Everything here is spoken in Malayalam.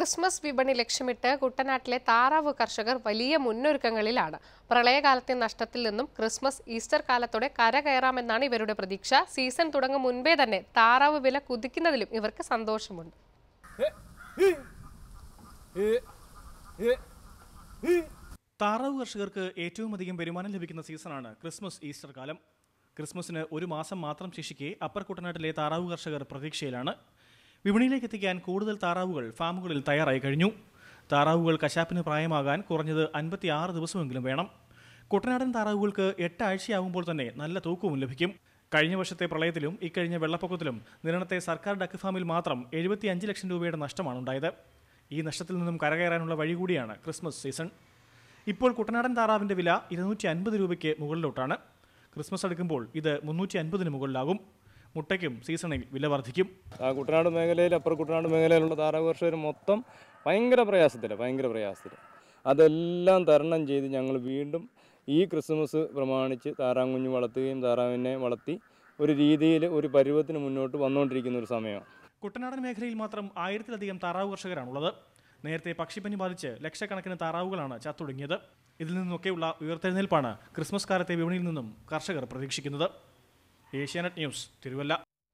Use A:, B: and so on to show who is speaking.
A: ക്രിസ്മസ് വിപണി ലക്ഷ്യമിട്ട് കുട്ടനാട്ടിലെ താറാവ് കർഷകർ വലിയ മുന്നൊരുക്കങ്ങളിലാണ് പ്രളയകാലത്തെ നഷ്ടത്തിൽ നിന്നും ക്രിസ്മസ് ഈസ്റ്റർ കാലത്തോടെ കരകയറാമെന്നാണ് ഇവരുടെ പ്രതീക്ഷ സീസൺ തുടങ്ങും മുൻപേ തന്നെ താറാവ് വില കുതിക്കുന്നതിലും ഇവർക്ക് സന്തോഷമുണ്ട്
B: താറാവ് കർഷകർക്ക് ഏറ്റവും അധികം വരുമാനം ലഭിക്കുന്ന സീസണാണ് ക്രിസ്മസ് ഈസ്റ്റർ കാലം ക്രിസ്മസിന് ഒരു മാസം മാത്രം ശേഷിക്കെ അപ്പർ കുട്ടനാട്ടിലെ താറാവ് കർഷകർ പ്രതീക്ഷയിലാണ് വിപണിയിലേക്ക് എത്തിക്കാൻ കൂടുതൽ താറാവുകൾ ഫാമുകളിൽ തയ്യാറായി കഴിഞ്ഞു താറാവുകൾ കശാപ്പിന് പ്രായമാകാൻ കുറഞ്ഞത് അൻപത്തി ആറ് ദിവസമെങ്കിലും വേണം കുട്ടനാടൻ താറാവുകൾക്ക് എട്ട് ആഴ്ചയാകുമ്പോൾ തന്നെ നല്ല തൂക്കവും ലഭിക്കും കഴിഞ്ഞ വർഷത്തെ പ്രളയത്തിലും ഇക്കഴിഞ്ഞ വെള്ളപ്പൊക്കത്തിലും നിരണത്തെ സർക്കാർ ഡക്ക് ഫാമിൽ മാത്രം എഴുപത്തി അഞ്ച് ലക്ഷം രൂപയുടെ നഷ്ടമാണ് ഉണ്ടായത് ഈ നഷ്ടത്തിൽ നിന്നും കരകയറാനുള്ള വഴി കൂടിയാണ് ക്രിസ്മസ് സീസൺ ഇപ്പോൾ കുട്ടനാടൻ താറാവിന്റെ വില ഇരുന്നൂറ്റി അൻപത് രൂപയ്ക്ക് മുകളിലോട്ടാണ് ക്രിസ്മസ് അടുക്കുമ്പോൾ ഇത് മുന്നൂറ്റി അൻപതിന് മുകളിലാകും മുട്ടയ്ക്കും സീസണിൽ വില വർദ്ധിക്കും
C: ആ കുട്ടനാട് മേഖലയിൽ അപ്പുറം കുട്ടനാട് മേഖലയിലുള്ള താറാവ് കർഷകർ മൊത്തം ഭയങ്കര പ്രയാസത്തിലാണ് ഭയങ്കര പ്രയാസത്തിൽ അതെല്ലാം തരണം ചെയ്ത് ഞങ്ങൾ വീണ്ടും ഈ ക്രിസ്മസ് പ്രമാണിച്ച് താറാങ്കുഞ്ഞ് വളർത്തുകയും താറാവിനെ വളർത്തി ഒരു രീതിയിൽ ഒരു പരുവത്തിന് മുന്നോട്ട് വന്നുകൊണ്ടിരിക്കുന്ന ഒരു സമയമാണ്
B: കുട്ടനാടൻ മേഖലയിൽ മാത്രം ആയിരത്തിലധികം താറാവ് കർഷകരാണുള്ളത് നേരത്തെ പക്ഷിപ്പനി ബാധിച്ച് ലക്ഷക്കണക്കിന് താറാവുകളാണ് ചത്തൊടുങ്ങിയത് ഇതിൽ നിന്നൊക്കെയുള്ള ഉയർത്തെഴുന്നേൽപ്പാണ് ക്രിസ്മസ് കാലത്തെ വിപണിയിൽ നിന്നും കർഷകർ പ്രതീക്ഷിക്കുന്നത് ഏഷ്യാനെറ്റ് ന്യൂസ് തിരുവല്ല